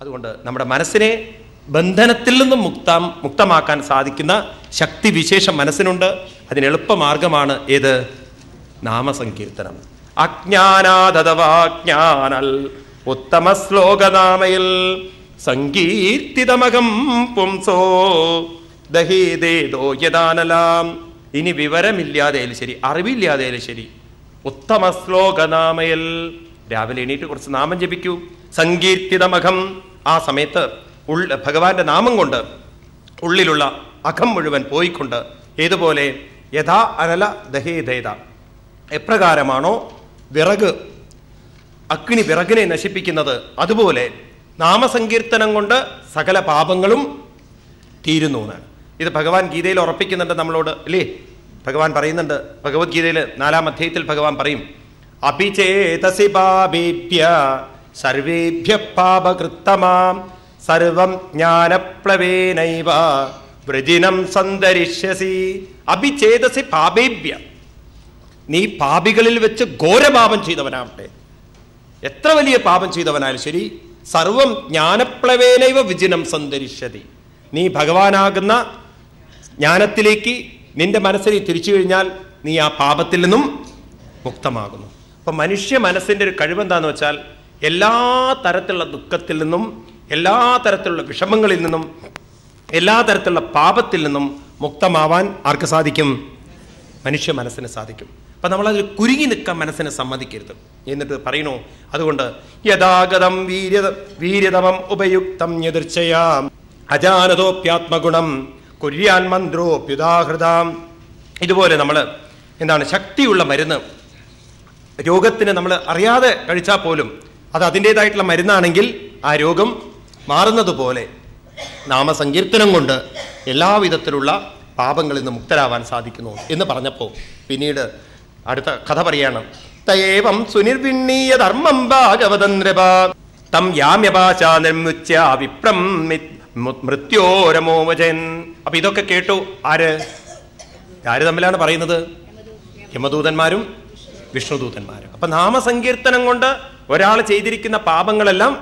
അതുകൊണ്ട് നമ്മുടെ മനസ്സിനെ ബന്ധനത്തിൽ നിന്നും മുക്തം മുക്തമാക്കാൻ സാധിക്കുന്ന ശക്തി വിശേഷം മനസ്സിനുണ്ട് അതിന് എളുപ്പമാർഗമാണ് ഏത് നാമസങ്കീർത്തനം അജ്ഞാനാദവാജ്ഞാനൽ ഉത്തമ ശ്ലോകനാമയിൽ സങ്കീർത്തിതമകം പുംസോ ദഹീതേതോ യദാനലാം ഇനി വിവരമില്ലാതെയാലും ശരി അറിവില്ലാതെയാലും ശരി ഉത്തമ ശ്ലോകനാമയിൽ രാവിലെ എണീറ്റ് കുറച്ച് നാമം ജപിക്കൂ സങ്കീർത്തിതമഖം ആ സമയത്ത് ഉള്ള ഭഗവാന്റെ നാമം കൊണ്ട് ഉള്ളിലുള്ള അഖം മുഴുവൻ പോയിക്കൊണ്ട് ഏതുപോലെ യഥാ അനല ദഹേതേത എപ്രകാരമാണോ വിറക് അഗ്നി വിറകിനെ നശിപ്പിക്കുന്നത് അതുപോലെ നാമസങ്കീർത്തനം കൊണ്ട് സകല പാപങ്ങളും തീരുന്നു എന്നാണ് ഇത് ഭഗവാൻ ഗീതയിൽ ഉറപ്പിക്കുന്നുണ്ട് നമ്മളോട് അല്ലേ ഭഗവാൻ പറയുന്നുണ്ട് ഭഗവത്ഗീതയിൽ നാലാം അധ്യായത്തിൽ ഭഗവാൻ പറയും അഭിചേതസി പാപേഭ്യ സർവേഭ്യ പാപകൃത്തമാം സർവം ജ്ഞാനപ്ലവേനൈവ വൃജിനം സന്തരിഷ്യസി അഭിചേതസി പാപേഭ്യ നീ പാപികളിൽ വെച്ച് ഘോരപാപം ചെയ്തവനാവട്ടെ എത്ര വലിയ പാപം ചെയ്തവനായാലും ശരി സർവം ജ്ഞാനപ്ലവേനൈവ വിജിനം സന്തരിഷ്യതി നീ ഭഗവാനാകുന്ന ജ്ഞാനത്തിലേക്ക് നിന്റെ മനസ്സിനെ തിരിച്ചു കഴിഞ്ഞാൽ നീ ആ പാപത്തിൽ നിന്നും മുക്തമാകുന്നു അപ്പൊ മനുഷ്യ മനസ്സിന്റെ ഒരു കഴിവെന്താന്ന് വെച്ചാൽ എല്ലാ തരത്തിലുള്ള ദുഃഖത്തിൽ നിന്നും എല്ലാ തരത്തിലുള്ള വിഷമങ്ങളിൽ നിന്നും എല്ലാ തരത്തിലുള്ള പാപത്തിൽ നിന്നും മുക്തമാവാൻ ആർക്ക് സാധിക്കും മനുഷ്യ മനസ്സിന് സാധിക്കും അപ്പൊ നമ്മളതിൽ കുരുങ്ങി നിൽക്കാൻ മനസ്സിനെ സമ്മതിക്കരുത് എന്നിട്ട് പറയണു അതുകൊണ്ട് യഥാഗതം വീര്യത വീര്യതമം ഉപയുക്തം എതിർച്ചയാം അജാനതോപ്യാത്മഗുണം കുര്യാൻ മന്ത്രോപ്യുദാഹൃതാം ഇതുപോലെ നമ്മൾ എന്താണ് ശക്തിയുള്ള മരുന്ന് രോഗത്തിന് നമ്മൾ അറിയാതെ കഴിച്ചാൽ പോലും അത് അതിൻ്റെതായിട്ടുള്ള മരുന്നാണെങ്കിൽ ആ രോഗം മാറുന്നത് പോലെ നാമസങ്കീർത്തനം കൊണ്ട് എല്ലാവിധത്തിലുള്ള പാപങ്ങളിൽ നിന്ന് മുക്തരാവാൻ സാധിക്കുന്നു എന്ന് പറഞ്ഞപ്പോൾ പിന്നീട് അടുത്ത കഥ പറയാണ് തയേവം സുനിർവിണ്ണീയ ധർമ്മം ഭാഗവതം നൃപ തം യാമ്യഭാഷ നിർമ്മുച്ച വിപ്രം മി- മു- മൃത്യോരമോവചൻ അപ്പൊ ഇതൊക്കെ കേട്ടു ആര് ആര് തമ്മിലാണ് പറയുന്നത് യമദൂതന്മാരും വിഷ്ണുദൂതന്മാരും അപ്പൊ നാമസങ്കീർത്തനം കൊണ്ട് ഒരാൾ ചെയ്തിരിക്കുന്ന പാപങ്ങളെല്ലാം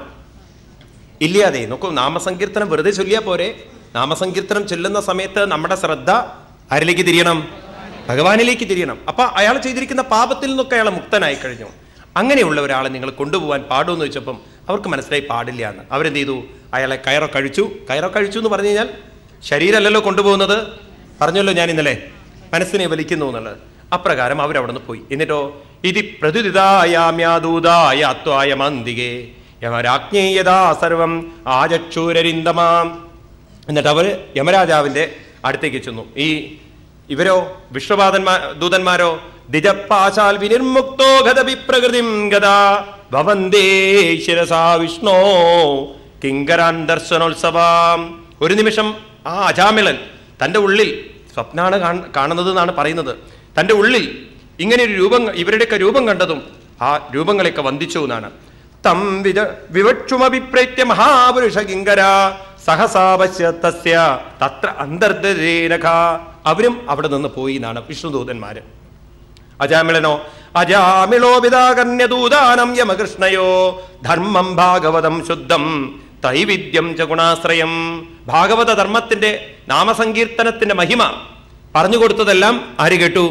ഇല്ലാതെ നോക്കൂ നാമസങ്കീർത്തനം വെറുതെ ചൊല്ലിയാ പോരെ നാമസങ്കീർത്തനം ചൊല്ലുന്ന സമയത്ത് നമ്മുടെ ശ്രദ്ധ ആരിലേക്ക് തിരിയണം ഭഗവാനിലേക്ക് തിരിയണം അപ്പൊ അയാൾ ചെയ്തിരിക്കുന്ന പാപത്തിൽ നിന്നൊക്കെ അയാൾ മുക്തനായി കഴിഞ്ഞു അങ്ങനെയുള്ള ഒരാളെ നിങ്ങൾ കൊണ്ടുപോകാൻ പാടുമെന്ന് വെച്ചപ്പം അവർക്ക് മനസ്സിലായി പാടില്ല എന്ന് അവരെന്ത് ചെയ്തു അയാളെ കയറോ കഴിച്ചു കയറോ കഴിച്ചു എന്ന് പറഞ്ഞു കഴിഞ്ഞാൽ ശരീരമല്ലല്ലോ കൊണ്ടുപോകുന്നത് പറഞ്ഞല്ലോ ഞാൻ ഇന്നലെ മനസ്സിനെ വലിക്കുന്നു എന്നുള്ളത് അപ്രകാരം അവരവിടെ നിന്ന് പോയി എന്നിട്ടോ ഇതി പ്രതിദിതായാമ്യാദൂതായ അത്വായ മന്തികേ യമരാജ്ഞേയതാ സർവം ആചക്ഷൂരരിന്തമാം എന്നിട്ട് അവർ യമരാജാവിന്റെ അടുത്തേക്ക് ചെന്നു ഈ ഇവരോ വിശ്വപാതന്മാ ദൂതന്മാരോ ദിജപ്പാശാൽ വിനിർമുക്തോ ഗതവിപ്രകൃതിം ഗതാ ഭവന്തേ ശിരസാ വിഷ്ണോ കിങ്കരാൻ ദർശനോത്സവാം ഒരു നിമിഷം ആ അജാമിളൻ തന്റെ ഉള്ളിൽ സ്വപ്നാണ് കാണ്- കാണുന്നത് എന്നാണ് പറയുന്നത് തന്റെ ഉള്ളിൽ ഇങ്ങനെ ഒരു രൂപം ഇവരുടെയൊക്കെ രൂപം കണ്ടതും ആ രൂപങ്ങളെയൊക്കെ വന്ദിച്ചു എന്നാണ് തം വിജ വിവക്ഷുമഭിപ്രേത്യ മഹാപുരുഷ കിങ്കര സഹസാപശ്യ തസ്യ തത്ര അന്തർദരേനഖ അവരും അവിടെ നിന്ന് പോയി എന്നാണ് വിഷ്ണുദൂതന്മാര് അജാമിളനോ അജാമിളോ പിതാകന്യദൂതാനം യമകൃഷ്ണയോ ധർമ്മം ഭാഗവതം ശുദ്ധം തൈവിദ്യം ച ഗുണാശ്രയം ഭാഗവത ധർമ്മത്തിന്റെ നാമസങ്കീർത്തനത്തിന്റെ മഹിമ പറഞ്ഞു കൊടുത്തതെല്ലാം ആര് കേട്ടു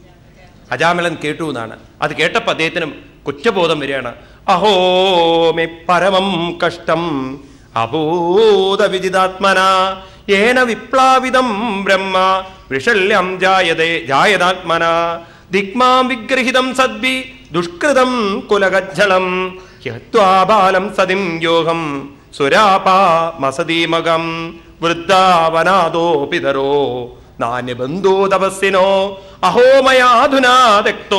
അജാമിളൻ കേട്ടു എന്നാണ് അത് കേട്ടപ്പോൾ അദ്ദേഹത്തിനും കുറ്റബോധം വരികയാണ് അഹോ മേ പരമം കഷ്ടം അഭൂത വിദിതാത്മന ഏന വിപ്ലാവിതം ബ്രഹ്മ വിഷല്യം ജായതേ ജായതാത്മന ദിഗ്മാം വിഗ്രഹിതം സദ്ഭി ദുഷ്കൃതം കുലഗജ്ജളം ഹ്യത്വാബാലം സതിം യോഹം സുരാപാ മസതീമകം വൃദ്ധാവനാദോ പിതരോ നാന്യബന്ധോ തപസ്സിനോ അഹോ മയാധുനാ ദക്തോ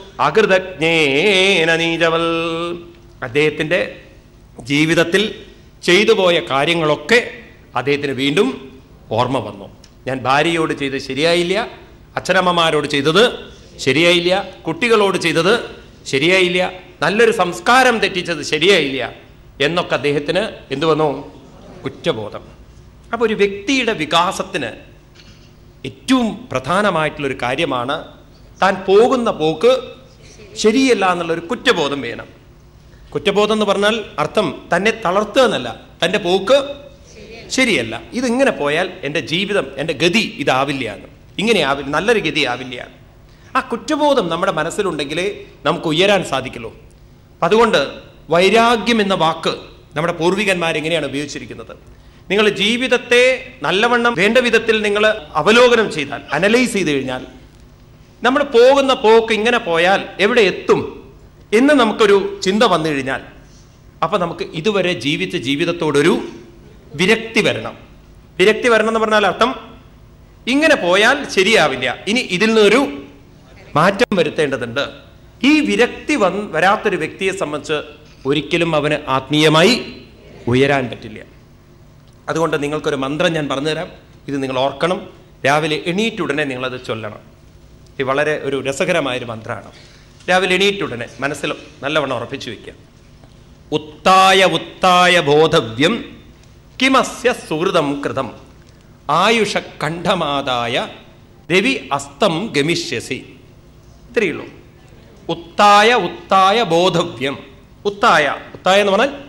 അകൃതജ്ഞേന നീജവൽ അദ്ദേഹത്തിന്റെ ജീവിതത്തിൽ ചെയ്തു പോയ കാര്യങ്ങളൊക്കെ അദ്ദേഹത്തിന് വീണ്ടും ഓർമ്മ വന്നു ഞാൻ ഭാര്യയോട് ചെയ്തത് ശരിയായില്ല അച്ഛനമ്മമാരോട് ചെയ്തത് ശരിയായില്ല കുട്ടികളോട് ചെയ്തത് ശരിയായില്ല നല്ലൊരു സംസ്കാരം തെറ്റിച്ചത് ശരിയായില്ല എന്നൊക്കെ അദ്ദേഹത്തിന് എന്തു വന്നു കുറ്റബോധം അപ്പൊ ഒരു വ്യക്തിയുടെ വികാസത്തിന് ഏറ്റവും പ്രധാനമായിട്ടുള്ളൊരു കാര്യമാണ് താൻ പോകുന്ന പോക്ക് ശരിയല്ല എന്നുള്ളൊരു കുറ്റബോധം വേണം കുറ്റബോധം എന്ന് പറഞ്ഞാൽ അർത്ഥം തന്നെ തളർത്തുക എന്നല്ല തൻ്റെ പോക്ക് ശരിയല്ല ഇതിങ്ങനെ പോയാൽ എൻ്റെ ജീവിതം എൻ്റെ ഗതി ഇതാവില്ല എന്ന് ഇങ്ങനെ ആവില്ല നല്ലൊരു ഗതി ആവില്ല ആ കുറ്റബോധം നമ്മുടെ മനസ്സിലുണ്ടെങ്കിലേ നമുക്ക് ഉയരാൻ സാധിക്കുള്ളൂ അപ്പം അതുകൊണ്ട് വൈരാഗ്യം എന്ന വാക്ക് നമ്മുടെ പൂർവികന്മാർ എങ്ങനെയാണ് ഉപയോഗിച്ചിരിക്കുന്നത് നിങ്ങൾ ജീവിതത്തെ നല്ലവണ്ണം വേണ്ട വിധത്തിൽ നിങ്ങൾ അവലോകനം ചെയ്താൽ അനലൈസ് ചെയ്ത് കഴിഞ്ഞാൽ നമ്മൾ പോകുന്ന പോക്ക് ഇങ്ങനെ പോയാൽ എവിടെ എത്തും എന്ന് നമുക്കൊരു ചിന്ത വന്നു കഴിഞ്ഞാൽ അപ്പൊ നമുക്ക് ഇതുവരെ ജീവിച്ച ജീവിതത്തോടൊരു വിരക്തി വരണം വിരക്തി വരണം എന്ന് പറഞ്ഞാൽ അർത്ഥം ഇങ്ങനെ പോയാൽ ശരിയാവില്ല ഇനി ഇതിൽ നിന്നൊരു മാറ്റം വരുത്തേണ്ടതുണ്ട് ഈ വിരക്തി വന്ന് വരാത്തൊരു വ്യക്തിയെ സംബന്ധിച്ച് ഒരിക്കലും അവന് ആത്മീയമായി ഉയരാൻ പറ്റില്ല അതുകൊണ്ട് നിങ്ങൾക്കൊരു മന്ത്രം ഞാൻ പറഞ്ഞുതരാം ഇത് നിങ്ങൾ ഓർക്കണം രാവിലെ എണീറ്റുടനെ നിങ്ങളത് ചൊല്ലണം ഇത് വളരെ ഒരു രസകരമായൊരു മന്ത്രമാണ് രാവിലെ എണീറ്റുടനെ മനസ്സിൽ നല്ലവണ്ണം ഉറപ്പിച്ചു വയ്ക്കുക ഉത്തായ ഉത്തായ ബോധവ്യം കിമസ്യ സുഹൃതം കൃതം ആയുഷ കണ്ഠമാതായ രവി അസ്തം ഗമിഷ്യസി ഇത്രയേ ഉള്ളൂ ഉത്തായ ഉത്തായ ബോധവ്യം ഉത്തായ ഉത്തായ എന്ന് പറഞ്ഞാൽ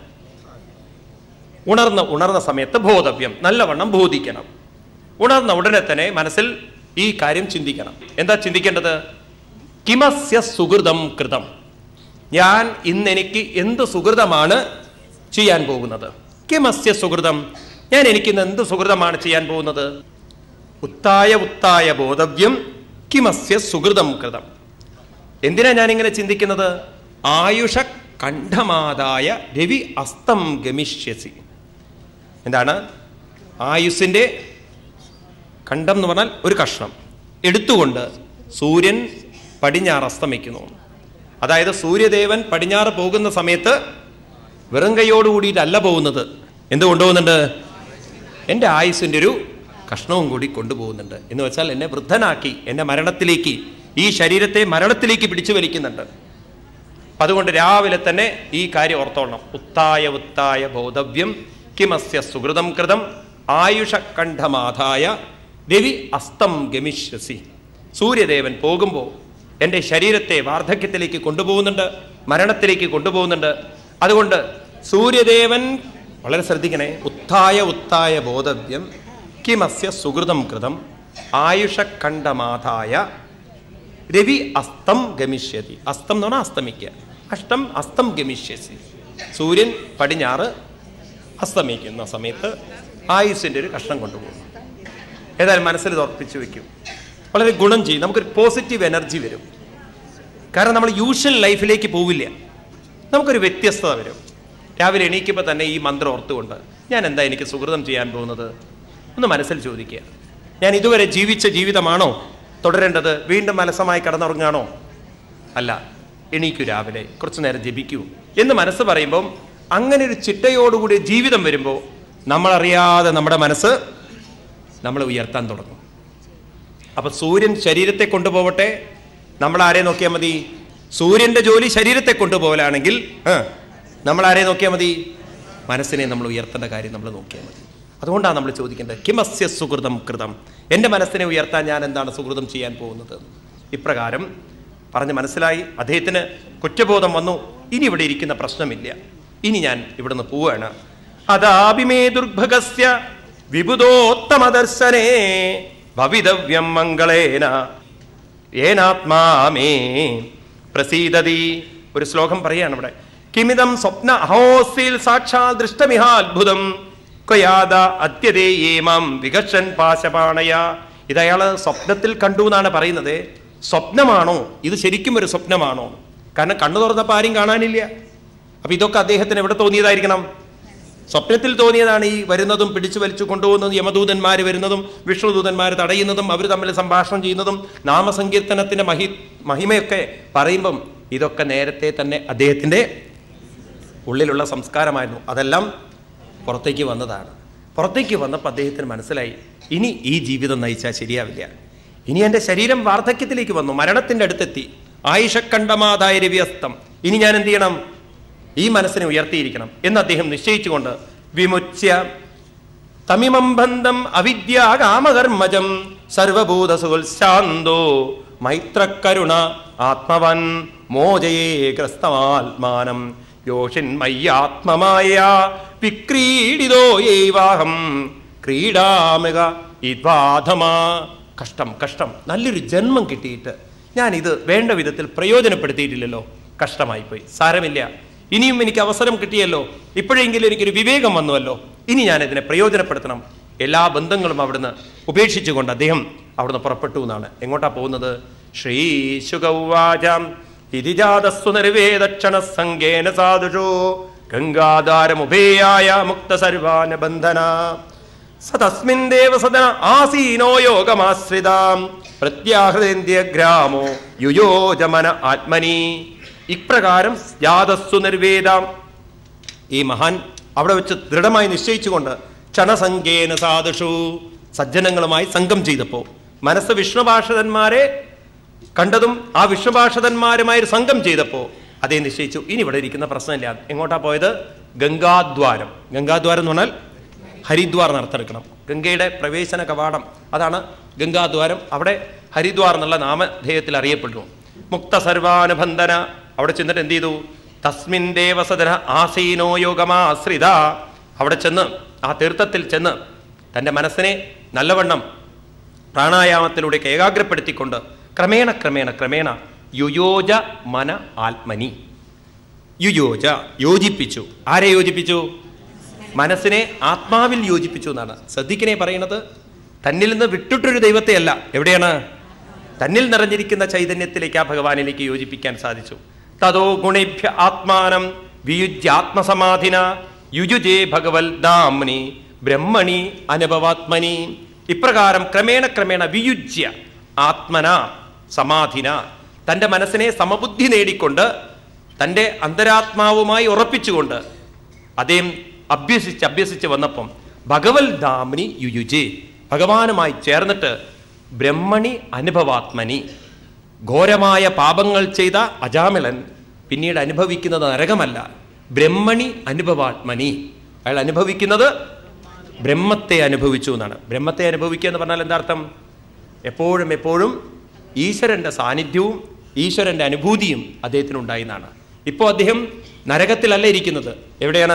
ഉണർന്ന ഉണർന്ന സമയത്ത് ബോധവ്യം നല്ലവണ്ണം ബോധിക്കണം ഉണർന്ന ഉടനെ തന്നെ മനസ്സിൽ ഈ കാര്യം ചിന്തിക്കണം എന്താ ചിന്തിക്കേണ്ടത് കിമസ്യ സുഹൃതം കൃതം ഞാൻ ഇന്ന് എനിക്ക് എന്ത് സുഹൃതമാണ് ചെയ്യാൻ പോകുന്നത് കിമസ്യ സുഹൃതം ഞാൻ എനിക്കിന്ന് എന്ത് സുഹൃതമാണ് ചെയ്യാൻ പോകുന്നത് ഉത്തായ ഉത്തായ ബോധവ്യം കിമസ്യ സുഹൃതം കൃതം എന്തിനാ ഞാനിങ്ങനെ ചിന്തിക്കുന്നത് ആയുഷ കണ്ഠമാതായ രവി അസ്തം ഗമിഷ്യസി എന്താണ് ആയുസിന്റെ കണ്ഠം എന്ന് പറഞ്ഞാൽ ഒരു കഷ്ണം എടുത്തുകൊണ്ട് സൂര്യൻ പടിഞ്ഞാറ് അസ്തമിക്കുന്നു അതായത് സൂര്യദേവൻ പടിഞ്ഞാറ് പോകുന്ന സമയത്ത് വെറും കൈയോട് കൂടിയിട്ടല്ല പോകുന്നത് എന്ത് കൊണ്ടുപോകുന്നുണ്ട് എൻ്റെ ആയുസിൻ്റെ ഒരു കഷ്ണവും കൂടി കൊണ്ടുപോകുന്നുണ്ട് എന്ന് വെച്ചാൽ എന്നെ വൃദ്ധനാക്കി എന്നെ മരണത്തിലേക്ക് ഈ ശരീരത്തെ മരണത്തിലേക്ക് പിടിച്ചു വലിക്കുന്നുണ്ട് അപ്പൊ അതുകൊണ്ട് രാവിലെ തന്നെ ഈ കാര്യം ഓർത്തോളണം ഉത്തായ ഉത്തായ ബോധവ്യം കിമസ്യ സുഹൃതം കൃതം ആയുഷ കണ്ഠമാധായ രവി അസ്തം ഗമിഷ്യസി സൂര്യദേവൻ പോകുമ്പോൾ എൻ്റെ ശരീരത്തെ വാർദ്ധക്യത്തിലേക്ക് കൊണ്ടുപോകുന്നുണ്ട് മരണത്തിലേക്ക് കൊണ്ടുപോകുന്നുണ്ട് അതുകൊണ്ട് സൂര്യദേവൻ വളരെ ശ്രദ്ധിക്കണേ ഉത്തായ ഉത്തായ ബോധവ്യം കിമസ്യ സുഹൃതം കൃതം ആയുഷ കണ്ഠമാധായ രവി അസ്തം ഗമിഷ്യതി അസ്തം എന്ന് പറഞ്ഞാൽ അസ്തമിക്കുക അഷ്ടം അസ്തം ഗമിഷ്യസി സൂര്യൻ പടിഞ്ഞാറ് അസ്തമിക്കുന്ന സമയത്ത് ആയുസിൻ്റെ ഒരു കഷ്ണം കൊണ്ടുപോകുന്നു ഏതായാലും മനസ്സിൽ ഇത് ഉറപ്പിച്ചു വെക്കും വളരെ ഗുണം ചെയ്യും നമുക്കൊരു പോസിറ്റീവ് എനർജി വരും കാരണം നമ്മൾ യൂഷ്വൽ ലൈഫിലേക്ക് പോവില്ല നമുക്കൊരു വ്യത്യസ്തത വരും രാവിലെ എണീക്കുമ്പോൾ തന്നെ ഈ മന്ത്രം ഓർത്തുകൊണ്ട് ഞാൻ എന്താ എനിക്ക് സുഹൃതം ചെയ്യാൻ പോകുന്നത് ഒന്ന് മനസ്സിൽ ചോദിക്കുക ഞാൻ ഇതുവരെ ജീവിച്ച ജീവിതമാണോ തുടരേണ്ടത് വീണ്ടും മനസ്സമായി കടന്നുറങ്ങാണോ അല്ല എണീക്കൂ രാവിലെ കുറച്ചു നേരം ജപിക്കൂ എന്ന് മനസ്സ് പറയുമ്പം അങ്ങനെ ഒരു ചിട്ടയോടുകൂടി ജീവിതം വരുമ്പോൾ നമ്മളറിയാതെ നമ്മുടെ മനസ്സ് നമ്മളെ ഉയർത്താൻ തുടങ്ങും അപ്പൊ സൂര്യൻ ശരീരത്തെ കൊണ്ടുപോവട്ടെ നമ്മൾ ആരെ നോക്കിയാൽ മതി സൂര്യന്റെ ജോലി ശരീരത്തെ കൊണ്ടുപോകലാണെങ്കിൽ ആ, നമ്മൾ ആരെ നോക്കിയാൽ മതി മനസ്സിനെ നമ്മൾ ഉയർത്തേണ്ട കാര്യം നമ്മൾ നോക്കിയാൽ മതി അതുകൊണ്ടാണ് നമ്മൾ ചോദിക്കേണ്ടത് കിമസ്യ സുഹൃതം കൃതം എൻ്റെ മനസ്സിനെ ഉയർത്താൻ ഞാൻ എന്താണ് സുഹൃതം ചെയ്യാൻ പോകുന്നത് ഇപ്രകാരം പറഞ്ഞ് മനസ്സിലായി അദ്ദേഹത്തിന് കുറ്റബോധം വന്നു ഇനി ഇവിടെ ഇരിക്കുന്ന പ്രശ്നമില്ല ഇനി ഞാൻ ഇവിടുന്ന് പോവുകയാണ് അതാഭിമേ ദുർഭഗസ്യ വിബുധോത്തമദർശനേ ഭവിതവ്യം മംഗളേന ഏനാത്മാമേ പ്രസീദതി ഒരു ശ്ലോകം പറയാണ് ഇവിടെ കിമിതം സ്വപ്ന അഹോസിൽ സാക്ഷാൽ ദൃഷ്ടമിഹ അത്ഭുതം കൊയാത അത്യതേയേമാം വികർഷൻ പാശപാണയ ഇത് അയാള് സ്വപ്നത്തിൽ കണ്ടു എന്നാണ് പറയുന്നത് സ്വപ്നമാണോ ഇത് ശരിക്കും ഒരു സ്വപ്നമാണോ കാരണം കണ്ണു തുറന്നപ്പോൾ ആരും കാണാനില്ല അപ്പൊ ഇതൊക്കെ അദ്ദേഹത്തിന് എവിടെ തോന്നിയതായിരിക്കണം സ്വപ്നത്തിൽ തോന്നിയതാണ് ഈ വരുന്നതും പിടിച്ചു വലിച്ചു കൊണ്ടുപോകുന്നതും യമദൂതന്മാർ വരുന്നതും വിഷ്ണുദൂതന്മാർ തടയുന്നതും അവർ തമ്മിൽ സംഭാഷണം ചെയ്യുന്നതും നാമസങ്കീർത്തനത്തിന്റെ മഹി മഹിമയൊക്കെ പറയുമ്പം ഇതൊക്കെ നേരത്തെ തന്നെ അദ്ദേഹത്തിന്റെ ഉള്ളിലുള്ള സംസ്കാരമായിരുന്നു അതെല്ലാം പുറത്തേക്ക് വന്നതാണ് പുറത്തേക്ക് വന്നപ്പോൾ അദ്ദേഹത്തിന് മനസ്സിലായി ഇനി ഈ ജീവിതം നയിച്ചാൽ ശരിയാവില്ല ഇനി എൻ്റെ ശരീരം വാർദ്ധക്യത്തിലേക്ക് വന്നു മരണത്തിന്റെ അടുത്തെത്തി ആയുഷക്കണ്ഠമാതായ രവിയസ്തം ഇനി ഞാൻ എന്ത് ചെയ്യണം ഈ മനസ്സിനെ ഉയർത്തിയിരിക്കണം എന്ന് അദ്ദേഹം നിശ്ചയിച്ചുകൊണ്ട് വിമുച്യ തമിമം ബന്ധം അവിദ്യാകാമകർമ്മജം സർവഭൂതസുൽശാന്തോ മൈത്രക്കരുണ ആത്മവൻ മോചയേ ഗ്രസ്തമാത്മാനം യോഷിന്മയ്യാത്മമായ വിക്രീഡിതോ ഏവാഹം ക്രീഡാമിക ഇദ്വാധമാ കഷ്ടം കഷ്ടം നല്ലൊരു ജന്മം കിട്ടിയിട്ട് ഞാൻ ഇത് വേണ്ട വിധത്തിൽ പ്രയോജനപ്പെടുത്തിയിട്ടില്ലല്ലോ കഷ്ടമായിപ്പോയി സാരമില്ല ഇനിയും എനിക്ക് അവസരം കിട്ടിയല്ലോ ഇപ്പോഴെങ്കിലും എനിക്കൊരു വിവേകം വന്നുവല്ലോ ഇനി ഞാൻ ഇതിനെ പ്രയോജനപ്പെടുത്തണം എല്ലാ ബന്ധങ്ങളും അവിടുന്ന് ഉപേക്ഷിച്ചുകൊണ്ട് അദ്ദേഹം അവിടുന്ന് പുറപ്പെട്ടു എന്നാണ് എങ്ങോട്ടാ പോകുന്നത് ശ്രീശുഗൗവാചാം ഇതിജാതസ്വ നിർവേദക്ഷണ സംഗേന സാധുഷോ ഗംഗാധാരമുഭേയായ മുക്ത സർവാന ബന്ധന സതസ്മിൻ ദേവസദന ആസീനോ യോഗമാശ്രിതാം പ്രത്യാഹൃതേന്ദ്യഗ്രാമോ യുയോജമന ആത്മനി ഇപ്രകാരം ജാതസ്സു നിർവേദാം ഈ മഹാൻ അവിടെ വെച്ച് ദൃഢമായി നിശ്ചയിച്ചുകൊണ്ട് ക്ഷണസംഖ്യേന സാധുഷു സജ്ജനങ്ങളുമായി സംഘം ചെയ്തപ്പോൾ മനസ്സ് വിഷ്ണുഭാഷതന്മാരെ കണ്ടതും ആ വിഷ്ണുഭാഷതന്മാരുമായി ഒരു സംഘം ചെയ്തപ്പോൾ അതേ നിശ്ചയിച്ചു ഇനി ഇവിടെ ഇരിക്കുന്ന പ്രശ്നമില്ല എങ്ങോട്ടാ പോയത് ഗംഗാദ്വാരം ഗംഗാദ്വാരം എന്ന് പറഞ്ഞാൽ ഹരിദ്വാർ നടത്തെടുക്കണം ഗംഗയുടെ പ്രവേശന കവാടം അതാണ് ഗംഗാദ്വാരം അവിടെ ഹരിദ്വാർ എന്നുള്ള നാമധേയത്തിൽ അറിയപ്പെടുന്നു മുക്ത സർവാനുബന്ധന അവിടെ ചെന്നിട്ട് എന്ത് ചെയ്തു തസ്മിൻ ദേവസദന ആസീനോ യോഗമാശ്രിത അവിടെ ചെന്ന് ആ തീർത്ഥത്തിൽ ചെന്ന് തൻ്റെ മനസ്സിനെ നല്ലവണ്ണം പ്രാണായാമത്തിലൂടെ ഏകാഗ്രപ്പെടുത്തിക്കൊണ്ട് ക്രമേണ ക്രമേണ ക്രമേണ യുയോജ മന ആത്മനി യുയോജ യോജിപ്പിച്ചു ആരെ യോജിപ്പിച്ചു മനസ്സിനെ ആത്മാവിൽ യോജിപ്പിച്ചു എന്നാണ് ശ്രദ്ധിക്കണേ പറയുന്നത് തന്നിൽ നിന്ന് വിട്ടിട്ടൊരു ദൈവത്തെയല്ല എവിടെയാണ് തന്നിൽ നിറഞ്ഞിരിക്കുന്ന ചൈതന്യത്തിലേക്ക് ആ ഭഗവാനിലേക്ക് യോജിപ്പിക്കാൻ സാധിച്ചു തതോ ഗുണേഭ്യ ആത്മാനം വിയുജ്യാത്മസമാധിന യുജുജേ ഭഗവൽ ദാംനി ബ്രഹ്മണി അനുഭവാത്മനി ഇപ്രകാരം ക്രമേണ ക്രമേണ വിയുജ്യ ആത്മന സമാധിന തൻ്റെ മനസ്സിനെ സമബുദ്ധി നേടിക്കൊണ്ട് തൻ്റെ അന്തരാത്മാവുമായി ഉറപ്പിച്ചുകൊണ്ട് അദ്ദേഹം അഭ്യസിച്ച് അഭ്യസിച്ച് വന്നപ്പം ഭഗവൽ ധാമിനി യുയുജെ ഭഗവാനുമായി ചേർന്നിട്ട് ബ്രഹ്മണി അനുഭവാത്മനി ഘോരമായ പാപങ്ങൾ ചെയ്ത അജാമിളൻ പിന്നീട് അനുഭവിക്കുന്നത് നരകമല്ല ബ്രഹ്മണി അനുഭവാത്മനി അയാൾ അനുഭവിക്കുന്നത് ബ്രഹ്മത്തെ അനുഭവിച്ചു എന്നാണ് ബ്രഹ്മത്തെ അനുഭവിക്കുക എന്ന് പറഞ്ഞാൽ എന്താ അർത്ഥം എപ്പോഴും എപ്പോഴും ഈശ്വരന്റെ സാന്നിധ്യവും ഈശ്വരന്റെ അനുഭൂതിയും അദ്ദേഹത്തിനുണ്ടായി എന്നാണ് ഇപ്പോൾ അദ്ദേഹം നരകത്തിലല്ല ഇരിക്കുന്നത് എവിടെയാണ്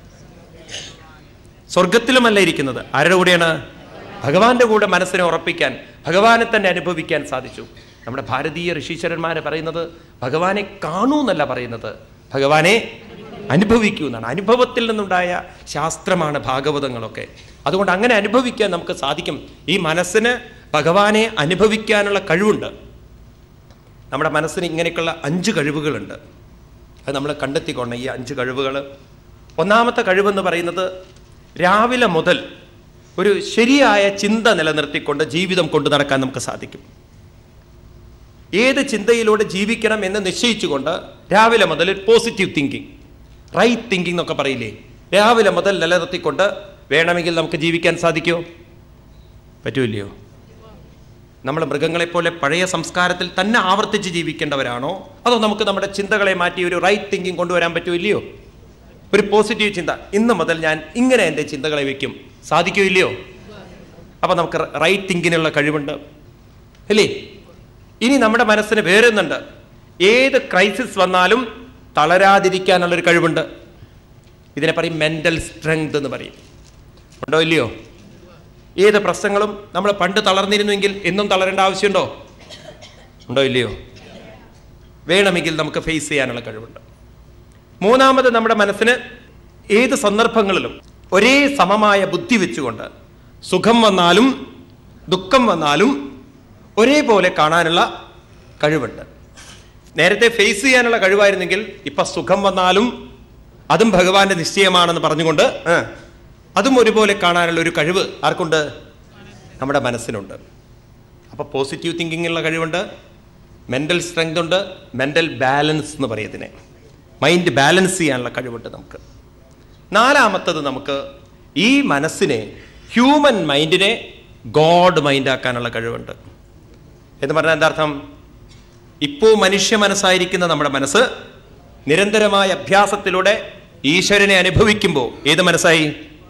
സ്വർഗത്തിലുമല്ല ഇരിക്കുന്നത് ആരുടെ കൂടെയാണ് ഭഗവാന്റെ കൂടെ മനസ്സിനെ ഉറപ്പിക്കാൻ ഭഗവാനെ തന്നെ അനുഭവിക്കാൻ സാധിച്ചു നമ്മുടെ ഭാരതീയ ഋഷീശ്വരന്മാർ പറയുന്നത് ഭഗവാനെ കാണൂ എന്നല്ല പറയുന്നത് ഭഗവാനെ അനുഭവിക്കൂ എന്നാണ് അനുഭവത്തിൽ നിന്നുണ്ടായ ശാസ്ത്രമാണ് ഭാഗവതങ്ങളൊക്കെ അതുകൊണ്ട് അങ്ങനെ അനുഭവിക്കാൻ നമുക്ക് സാധിക്കും ഈ മനസ്സിന് ഭഗവാനെ അനുഭവിക്കാനുള്ള കഴിവുണ്ട് നമ്മുടെ മനസ്സിന് ഇങ്ങനെയൊക്കെയുള്ള അഞ്ച് കഴിവുകളുണ്ട് അത് നമ്മൾ കണ്ടെത്തിക്കൊണ്ട ഈ അഞ്ച് കഴിവുകൾ ഒന്നാമത്തെ കഴിവെന്ന് പറയുന്നത് രാവിലെ മുതൽ ഒരു ശരിയായ ചിന്ത നിലനിർത്തിക്കൊണ്ട് ജീവിതം കൊണ്ടു നടക്കാൻ നമുക്ക് സാധിക്കും ഏത് ചിന്തയിലൂടെ ജീവിക്കണം എന്ന് നിശ്ചയിച്ചുകൊണ്ട് രാവിലെ മുതൽ പോസിറ്റീവ് തിങ്കിങ് റൈറ്റ് തിങ്കിങ് എന്നൊക്കെ പറയില്ലേ രാവിലെ മുതൽ നിലനിർത്തിക്കൊണ്ട് വേണമെങ്കിൽ നമുക്ക് ജീവിക്കാൻ സാധിക്കുമോ പറ്റൂല്ലയോ നമ്മൾ മൃഗങ്ങളെപ്പോലെ പഴയ സംസ്കാരത്തിൽ തന്നെ ആവർത്തിച്ച് ജീവിക്കേണ്ടവരാണോ അതോ നമുക്ക് നമ്മുടെ ചിന്തകളെ മാറ്റി ഒരു റൈറ്റ് തിങ്കിങ് കൊണ്ടുവരാൻ പറ്റുമില്ലയോ ഒരു പോസിറ്റീവ് ചിന്ത ഇന്ന് മുതൽ ഞാൻ ഇങ്ങനെ എൻ്റെ ചിന്തകളെ വെക്കും സാധിക്കുമില്ലയോ അപ്പൊ നമുക്ക് റൈറ്റ് തിങ്കിനുള്ള കഴിവുണ്ട് അല്ലേ ഇനി നമ്മുടെ മനസ്സിന് വേറൊന്നുണ്ട് ഏത് ക്രൈസിസ് വന്നാലും തളരാതിരിക്കാനുള്ളൊരു കഴിവുണ്ട് ഇതിനെ പറയും മെന്റൽ സ്ട്രെങ്ത് എന്ന് പറയും ഉണ്ടോ ഇല്ലയോ ഏത് പ്രശ്നങ്ങളും നമ്മൾ പണ്ട് തളർന്നിരുന്നുവെങ്കിൽ എന്നും തളരേണ്ട ആവശ്യമുണ്ടോ ഉണ്ടോ ഇല്ലയോ വേണമെങ്കിൽ നമുക്ക് ഫേസ് ചെയ്യാനുള്ള കഴിവുണ്ട് മൂന്നാമത് നമ്മുടെ മനസ്സിന് ഏത് സന്ദർഭങ്ങളിലും ഒരേ സമമായ ബുദ്ധി വെച്ചുകൊണ്ട് സുഖം വന്നാലും ദുഃഖം വന്നാലും ഒരേപോലെ കാണാനുള്ള കഴിവുണ്ട് നേരത്തെ ഫേസ് ചെയ്യാനുള്ള കഴിവായിരുന്നെങ്കിൽ ഇപ്പൊ സുഖം വന്നാലും അതും ഭഗവാന്റെ നിശ്ചയമാണെന്ന് പറഞ്ഞുകൊണ്ട് ആ, അതും ഒരുപോലെ കാണാനുള്ള ഒരു കഴിവ് ആർക്കുണ്ട് നമ്മുടെ മനസ്സിനുണ്ട് അപ്പൊ പോസിറ്റീവ് തിങ്കിങ്ങിനുള്ള കഴിവുണ്ട് മെന്റൽ സ്ട്രെങ്ത് ഉണ്ട് മെന്റൽ ബാലൻസ് എന്ന് പറയതിനെ മൈൻഡ് ബാലൻസ് ചെയ്യാനുള്ള കഴിവുണ്ട് നമുക്ക് നാലാമത്തത് നമുക്ക് ഈ മനസ്സിനെ ഹ്യൂമൻ മൈൻഡിനെ ഗോഡ് മൈൻഡ് ആക്കാനുള്ള കഴിവുണ്ട് എന്ന് പറഞ്ഞാൽ എന്താ അർത്ഥം ഇപ്പോൾ മനുഷ്യ മനസ്സായിരിക്കുന്ന നമ്മുടെ മനസ്സ് നിരന്തരമായ അഭ്യാസത്തിലൂടെ ഈശ്വരനെ അനുഭവിക്കുമ്പോൾ ഏത് മനസ്സായി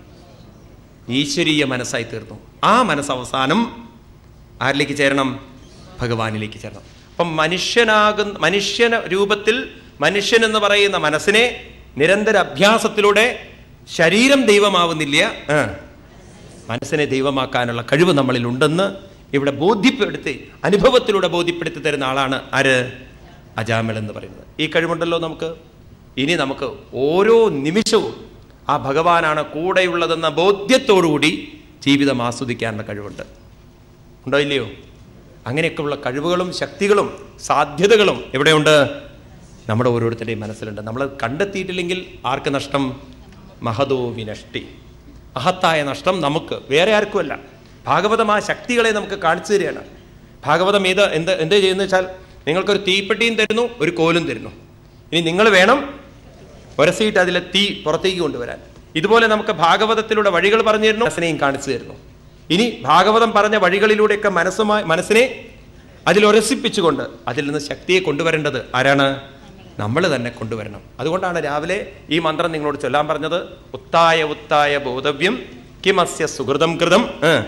ഈശ്വരീയ മനസ്സായി തീർന്നു ആ മനസ്സ് അവസാനം ആരിലേക്ക് ചേരണം ഭഗവാനിലേക്ക് ചേരണം അപ്പം മനുഷ്യനാകുന്ന മനുഷ്യന രൂപത്തിൽ മനുഷ്യൻ എന്ന് പറയുന്ന മനസ്സിനെ നിരന്തര അഭ്യാസത്തിലൂടെ ശരീരം ദൈവമാവുന്നില്ല ആ, മനസ്സിനെ ദൈവമാക്കാനുള്ള കഴിവ് നമ്മളിൽ ഉണ്ടെന്ന് ഇവിടെ ബോധ്യപ്പെടുത്തി അനുഭവത്തിലൂടെ ബോധ്യപ്പെടുത്തി തരുന്ന ആളാണ് ആര് അജാമൽ എന്ന് പറയുന്നത് ഈ കഴിവുണ്ടല്ലോ നമുക്ക് ഇനി നമുക്ക് ഓരോ നിമിഷവും ആ ഭഗവാനാണ് കൂടെയുള്ളതെന്ന ബോധ്യത്തോടുകൂടി ജീവിതം ആസ്വദിക്കാനുള്ള കഴിവുണ്ട് ഉണ്ടോ ഇല്ലയോ അങ്ങനെയൊക്കെയുള്ള കഴിവുകളും ശക്തികളും സാധ്യതകളും എവിടെയുണ്ട് നമ്മുടെ ഓരോരുത്തരുടെയും മനസ്സിലുണ്ട് നമ്മൾ കണ്ടെത്തിയിട്ടില്ലെങ്കിൽ ആർക്ക് നഷ്ടം മഹതോ വിനഷ്ടി മഹത്തായ നഷ്ടം നമുക്ക് വേറെ ആർക്കുമല്ല ഭാഗവതം ആ ശക്തികളെ നമുക്ക് കാണിച്ചു തരികയാണ് ഭാഗവതം ഏത് എന്ത് എന്ത് ചെയ്യുന്നത് വെച്ചാൽ നിങ്ങൾക്കൊരു തീപ്പെട്ടിയും തരുന്നു ഒരു കോലും തരുന്നു ഇനി നിങ്ങൾ വേണം ഒരസിയിട്ട് അതിലെ തീ പുറത്തേക്ക് കൊണ്ടുവരാൻ ഇതുപോലെ നമുക്ക് ഭാഗവതത്തിലൂടെ വഴികൾ പറഞ്ഞു തരുന്നു മനസ്സിനെയും കാണിച്ചു തരുന്നു ഇനി ഭാഗവതം പറഞ്ഞ വഴികളിലൂടെയൊക്കെ മനസ്സുമായി മനസ്സിനെ അതിൽ ഒരസിപ്പിച്ചുകൊണ്ട് അതിൽ നിന്ന് ശക്തിയെ കൊണ്ടുവരേണ്ടത് ആരാണ് നമ്മൾ തന്നെ കൊണ്ടുവരണം അതുകൊണ്ടാണ് രാവിലെ ഈ മന്ത്രം നിങ്ങളോട് ചൊല്ലാൻ പറഞ്ഞത് ഉത്തായ ഉത്തായ ബോധവ്യം കിമസ്യ സുഹൃതം കൃതം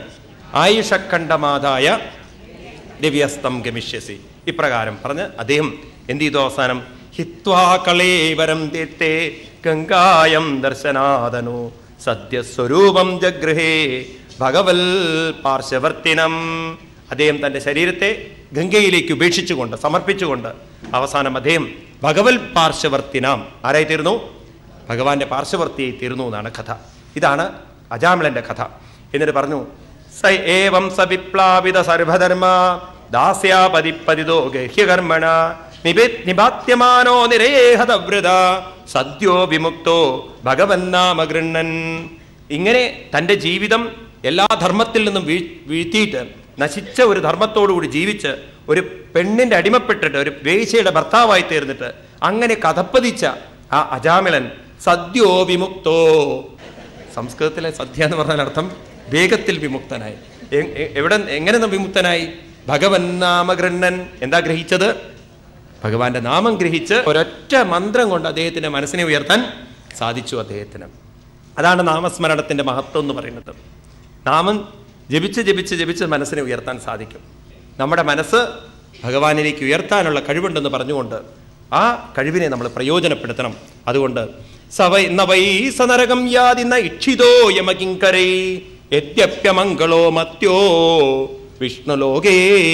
ആയുഷഖണ്ഡമാതായ ദിവ്യസ്തം ഗമിഷ്യസി ഇപ്രകാരം പറഞ്ഞ് അദ്ദേഹം എന്ത് ചെയ്തു അവസാനം ഹിത്വാ കളേവരം തീർത്തേ ഗംഗായം ദർശനാദനു സദ്യസ്വരൂപം ജഗൃഹേ ഭഗവൽ പാർശ്വവർത്തിനം അദ്ദേഹം തന്റെ ശരീരത്തെ ഗംഗയിലേക്ക് ഉപേക്ഷിച്ചുകൊണ്ട് സമർപ്പിച്ചുകൊണ്ട് അവസാനം അദ്ദേഹം ഭഗവൽ പാർശ്വവർത്തിനാം ആരായി തീർന്നു ഭഗവാന്റെ പാർശ്വവർത്തിയായി തീർന്നു എന്നാണ് കഥ ഇതാണ് അജാമിളന്റെ കഥ എന്നിട്ട് പറഞ്ഞു സ ഏവം സ വിപ്ലാവിത സർവധർമ്മ ദാസ്യാപതിപ്പതിതോ ഗഹ്യകർമ്മണ നിബേ നിപാത്യമാനോ നിരേഹതവൃത സദ്യോ വിമുക്തോ ഭഗവന്നാമ ഗൃണ്ണൻ ഇങ്ങനെ തൻ്റെ ജീവിതം എല്ലാ ധർമ്മത്തിൽ നിന്നും വീഴ് വീഴ്ത്തിയിട്ട് നശിച്ച ഒരു ധർമ്മത്തോടുകൂടി ജീവിച്ച് ഒരു പെണ്ണിന്റെ അടിമപ്പെട്ടിട്ട് ഒരു വേശ്യയുടെ ഭർത്താവായി തീർന്നിട്ട് അങ്ങനെ കഥപ്പതിച്ച ആ അജാമിളൻ സദ്യോ വിമുക്തോ സംസ്കൃതത്തിലെ സദ്യ എന്ന് പറഞ്ഞാൽ അർത്ഥം വേഗത്തിൽ വിമുക്തനായി എ- എ- എവിടെ എങ്ങനെ വിമുക്തനായി ഭഗവൻ നാമഗൃണ്ണൻ എന്താ ഗ്രഹിച്ചത് ഭഗവാന്റെ നാമം ഗ്രഹിച്ച് ഒരൊറ്റ മന്ത്രം കൊണ്ട് അദ്ദേഹത്തിന്റെ മനസ്സിനെ ഉയർത്താൻ സാധിച്ചു അദ്ദേഹത്തിന് അതാണ് നാമസ്മരണത്തിന്റെ മഹത്വം എന്ന് പറയുന്നത് നാമം ജപിച്ച് ജപിച്ച് ജപിച്ച് മനസ്സിനെ ഉയർത്താൻ സാധിക്കും നമ്മുടെ മനസ്സ് ഭഗവാനിലേക്ക് ഉയർത്താനുള്ള കഴിവുണ്ടെന്ന് പറഞ്ഞുകൊണ്ട് ആ കഴിവിനെ നമ്മൾ പ്രയോജനപ്പെടുത്തണം അതുകൊണ്ട് സവൈ നവൈ സനരകം യാതി ന ഇക്ഷിതോ യമകിങ്കരൈ യദ്യപ്യമംഗളോ മത്യോ വിഷ്ണുലോകേ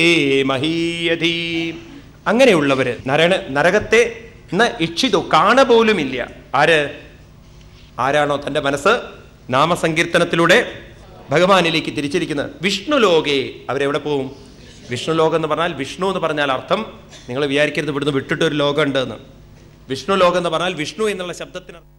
മഹീയധീ അങ്ങനെയുള്ളവര് നരണ നരകത്തെ ന ഇക്ഷിതു കാണ പോലുമില്ല ആര് ആരാണോ തൻ്റെ മനസ്സ് നാമസങ്കീർത്തനത്തിലൂടെ ഭഗവാനിലേക്ക് തിരിച്ചിരിക്കുന്നത് വിഷ്ണു ലോകേ അവരെവിടെ പോവും വിഷ്ണു ലോകം എന്ന് പറഞ്ഞാൽ വിഷ്ണു എന്ന് പറഞ്ഞാൽ അർത്ഥം നിങ്ങൾ വിചാരിക്കരുത് ഇവിടുന്ന് വിട്ടിട്ട് ഒരു ലോകം ഉണ്ട് എന്ന് വിഷ്ണു ലോകം എന്ന് പറഞ്ഞാൽ വിഷ്ണു എന്നുള്ള ശബ്ദത്തിന്